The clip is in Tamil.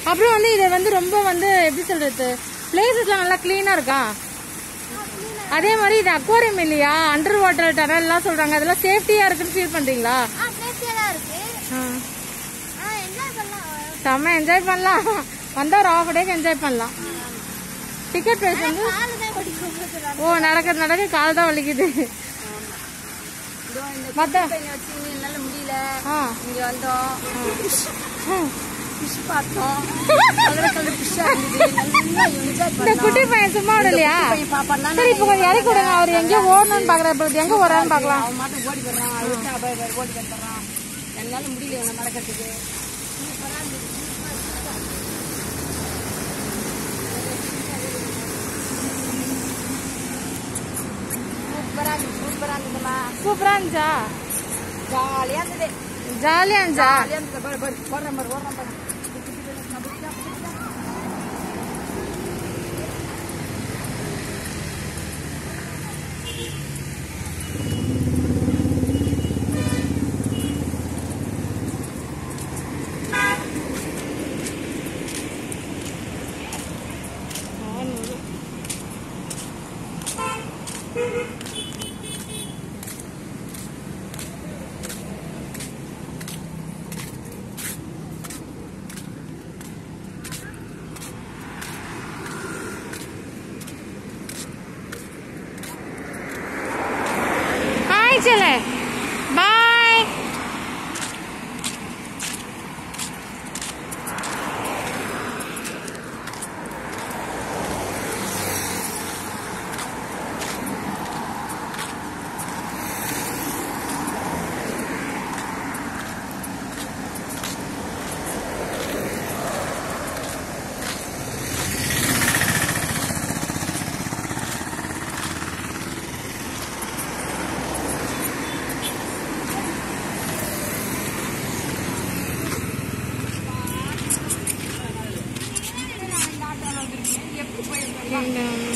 அப்புறம் வந்து இது வந்து ரொம்ப வந்து எப்படி சொல்றது பிளேசஸ்லாம் நல்லா கிளீனா இருக்கா அதே மாதிரி இது அக்வாரியம் இல்லையா அண்டர் வாட்டர் டனல் எல்லாம் சொல்றாங்க அதெல்லாம் சேஃப்டியா இருக்குன்னு ஃபீல் பண்றீங்களா ஆ சேஃப்டியா தான் இருக்கு ஆ என்ஜாய் பண்ணலாம் செம்ம என்ஜாய் பண்ணலாம் வந்தா ஒரு ஆஃப் டேக்கு என்ஜாய் பண்ணலாம் டிக்கெட் பிரைஸ் வந்து காலு தான் படிக்கும் ஓ நடக்க நடக்க கால் தான் வலிக்குது இதோ இந்த மத்த பையனை வச்சுக்கின்னு என்னால முடியல ஆ இங்க வந்தோம் ம். ஃபிஷ் பார்த்தோம் கலர் கலர் ஃபிஷ்ஷா இருந்தது நல்லா என்ஜாய் இந்த குட்டி பையன் சும்மா விடலையா பையன் பாப்பான் சரி இப்போ கொஞ்சம் இறக்கி விடுங்க அவர் எங்கேயோ ஓடணும்னு பாக்குறாரு இப்போ எங்க ஓடுறான்னு பார்க்கலாம் அவன் மாட்டம் ஓடி போடுறான் அது விட்டு அபாய வேறு ஓடி கட்டுறான் என்னால முடியல இவனை நடக்கிறதுக்கு சூப்பரா இருந்துச்சு சூப்பரா இருந்ததுமா சூப்பரா இருந்துச்சா ஜாலியா இருந்தது ஜாலியா இருந்துச்சா ஜாலியா இருந்தது பாரு பாரு ஓடுறேன் பாரு ஓடுறேன் பாரு ஹாய் செல்ல பாய் எப்படி போயிருக்கோம்